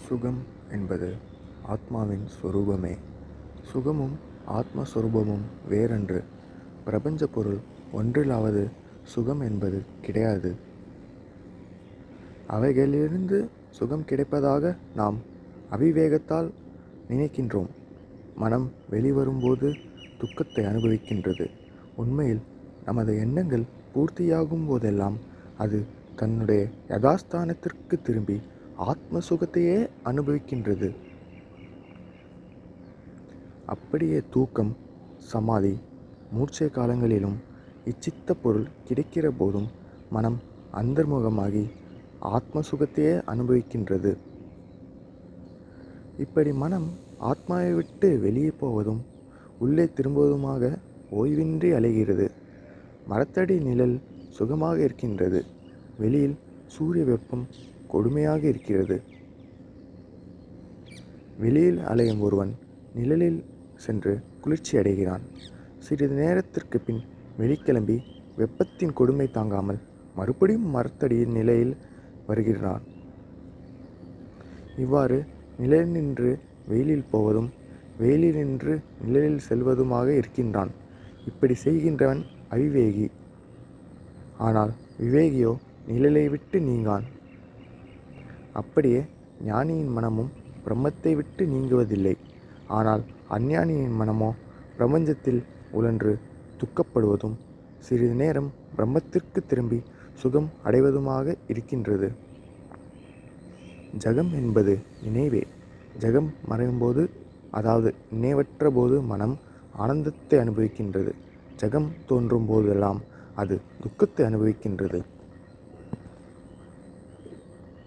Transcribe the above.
சுகம் என்பது ஆத்மாவின் சொரூபமே சுகமும் ஆத்மஸ்வரூபமும் வேறன்று பிரபஞ்ச பொருள் ஒன்றிலாவது சுகம் என்பது கிடையாது அவைகளிலிருந்து சுகம் கிடைப்பதாக நாம் அவிவேகத்தால் நினைக்கின்றோம் மனம் வெளிவரும்போது துக்கத்தை அனுபவிக்கின்றது உண்மையில் நமது எண்ணங்கள் பூர்த்தியாகும் போதெல்லாம் அது தன்னுடைய யதாஸ்தானத்திற்கு திரும்பி ஆத்ம சுகத்தையே அனுபவிக்கின்றது அப்படியே தூக்கம் சமாதி மூர்ச்சை காலங்களிலும் இச்சித்த பொருள் கிடைக்கிற போதும் மனம் அந்தர்முகமாகி ஆத்ம சுகத்தையே அனுபவிக்கின்றது இப்படி மனம் ஆத்மாவை விட்டு வெளியே போவதும் உள்ளே திரும்புவதுமாக ஓய்வின்றி அலைகிறது மரத்தடி நிழல் சுகமாக இருக்கின்றது வெளியில் சூரிய வெப்பம் கொடுமையாக இருக்கிறது வெளியில் அலையும் ஒருவன் நிழலில் சென்று குளிர்ச்சி அடைகிறான் சிறிது நேரத்திற்கு பின் வெளிக்கிளம்பி வெப்பத்தின் கொடுமை தாங்காமல் மறுபடியும் மரத்தடியின் நிலையில் வருகிறான் இவ்வாறு நிழலில் நின்று வெயிலில் போவதும் வெயிலில் நின்று நிழலில் செல்வதுமாக இருக்கின்றான் இப்படி செய்கின்றவன் அவிவேகி ஆனால் விவேகியோ நிழலை விட்டு நீங்கான் அப்படியே ஞானியின் மனமும் பிரம்மத்தை விட்டு நீங்குவதில்லை ஆனால் அஞ்ஞானியின் மனமோ பிரபஞ்சத்தில் உழன்று துக்கப்படுவதும் சிறிது நேரம் பிரம்மத்திற்கு திரும்பி சுகம் அடைவதுமாக இருக்கின்றது ஜகம் என்பது நினைவே ஜகம் மறையும்போது அதாவது நினைவற்ற போது மனம் ஆனந்தத்தை அனுபவிக்கின்றது ஜகம் தோன்றும் போதெல்லாம் அது துக்கத்தை அனுபவிக்கின்றது